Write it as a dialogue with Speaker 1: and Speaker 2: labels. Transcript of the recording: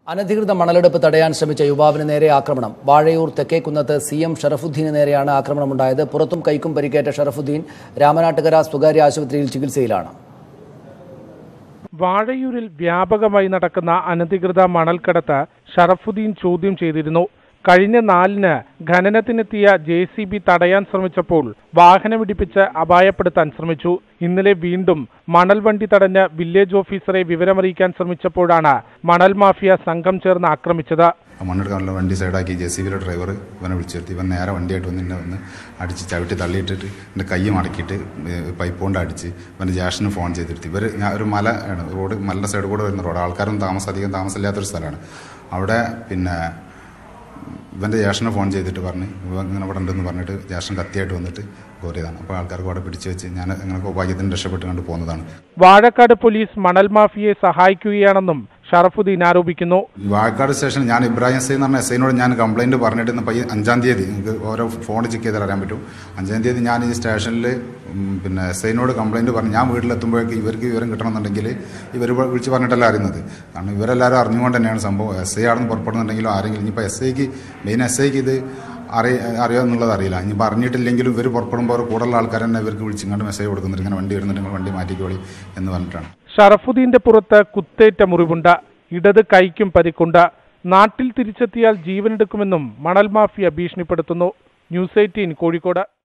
Speaker 1: അനധികൃത മണലെടുപ്പ് തടയാൻ ശ്രമിച്ച യുവാവിന് നേരെ ആക്രമണം വാഴയൂർ തെക്കേക്കുന്നത്ത് സി എം ഷറഫുദ്ദീന് നേരെയാണ് ആക്രമണമുണ്ടായത് പുറത്തും കൈക്കും പരിക്കേറ്റ ഷറഫുദ്ദീൻ രാമനാട്ടുകര സ്വകാര്യ ആശുപത്രിയിൽ ചികിത്സയിലാണ്
Speaker 2: വാഴയൂരിൽ വ്യാപകമായി നടക്കുന്ന അനധികൃത മണൽക്കടത്ത് ഷറഫുദ്ദീൻ ചോദ്യം ചെയ്തിരുന്നു കഴിഞ്ഞ നാലിന് ഖനനത്തിനെത്തിയ ജെ സി ബി തടയാൻ ശ്രമിച്ചപ്പോൾ വാഹനമിടിപ്പിച്ച് അപായപ്പെടുത്താൻ ശ്രമിച്ചു ഇന്നലെ വീണ്ടും മണൽ വണ്ടി തടഞ്ഞ് വില്ലേജ് ഓഫീസറെ വിവരമറിയിക്കാൻ ശ്രമിച്ചപ്പോഴാണ് മണൽ മാഫിയ സംഘം ചേർന്ന് ആക്രമിച്ചത്
Speaker 3: മണ്ണെടുക്കാനുള്ള വണ്ടി സൈഡാക്കി ജെ സി ബിയുടെ ഡ്രൈവർ ഇവനെ വിളിച്ചു വരുത്തി ഇവൻ നേരെ വണ്ടിയായിട്ട് വന്ന് എന്നെ വന്ന് അടിച്ച് ചവിട്ടി തള്ളിയിട്ടിട്ട് എൻ്റെ കൈ മടക്കിയിട്ട് പൈപ്പ് കൊണ്ട് അടിച്ച് ഇവൻ്റെ ജാഷന് ഫോൺ ചെയ്തിരുത്തി ഇവർ ഞാൻ ഒരു മല ആണ് റോഡ് മലയുടെ സൈഡ് കൂടെ വരുന്ന റോഡ് ആൾക്കാരൊന്നും താമസം അധികം താമസമില്ലാത്തൊരു സ്ഥലമാണ് അവിടെ പിന്നെ ഇവൻ്റെ ജാഷനെ ഫോൺ ചെയ്തിട്ട് പറഞ്ഞ് ഇവൻ ഇങ്ങനെ ഇവിടെ ഉണ്ടെന്ന് പറഞ്ഞിട്ട് ജാഷൻ കത്തിയായിട്ട് വന്നിട്ട് കോറിയതാണ് അപ്പോൾ ആൾക്കാർക്ക് അവിടെ പിടിച്ചു വെച്ച് ഞാൻ അങ്ങനെ ഭാഗ്യത്തിന് രക്ഷപ്പെട്ട് കണ്ട് പോകുന്നതാണ്
Speaker 2: വാഴക്കാട് പോലീസ് മണൽ മാഫിയയെ സഹായിക്കുകയാണെന്നും ഷറഫുദ്ദീൻ ആരോപിക്കുന്നു
Speaker 3: വാഴക്കാട് സ്റ്റേഷൻ ഞാൻ ഇബ്രാഹിം സൈൻ എന്ന് പറഞ്ഞ എസ് ഐനോട് ഞാൻ കംപ്ലൈൻറ്റ് പറഞ്ഞിട്ട് ഇന്ന് പയ്യ അഞ്ചാം തീയതി നിങ്ങൾക്ക് ഓരോ ഫോൺ ചെക്ക് ചെയ്താൽ അറിയാൻ പറ്റും അഞ്ചാം തീയതി ഞാൻ ഈ സ്റ്റേഷനിൽ പിന്നെ എസ് ഐനോട് കംപ്ലൈൻറ്റ് പറഞ്ഞു ഞാൻ വീട്ടിലെത്തുമ്പോഴേക്ക് ഇവർക്ക് വിവരം കിട്ടണമെന്നുണ്ടെങ്കിൽ ഇവർ വിളിച്ച് പറഞ്ഞിട്ടല്ല അറിയുന്നത് കാരണം ഇവരെല്ലാവരും അറിഞ്ഞുകൊണ്ട് തന്നെയാണ് സംഭവം എസ് ഐ ആണെന്ന് പുറപ്പെടുന്നുണ്ടെങ്കിലും ആരെങ്കിലും ഇനിയിപ്പോൾ എസ് ഐക്ക് മെയിൻ എസ് ഐക്ക് ഇത് അറിയ അറിയാമെന്നുള്ളത് അറിയില്ല ഇനി പറഞ്ഞിട്ടില്ലെങ്കിലും ഇവർ പുറപ്പെടുമ്പോൾ കൂടുതലുള്ള ആൾക്കാർ തന്നെ ഇവർക്ക് വിളിച്ചിങ്ങോട്ട് മെസ്സേജ് കൊടുക്കുന്നുണ്ട് ഇങ്ങനെ വണ്ടി വരുന്നുണ്ടെങ്കിൽ വണ്ടി മാറ്റിക്കോളി എന്ന് പറഞ്ഞിട്ടാണ്
Speaker 2: ഷറഫുദ്ദീന്റെ പുറത്ത് കുത്തേറ്റ മുറിവുണ്ട് ഇടത് കൈക്കും പരിക്കുണ്ട് നാട്ടിൽ തിരിച്ചെത്തിയാൽ ജീവനെടുക്കുമെന്നും മണൽ മാഫിയ ഭീഷണിപ്പെടുത്തുന്നു ന്യൂസ് എയ്റ്റീൻ കോഴിക്കോട്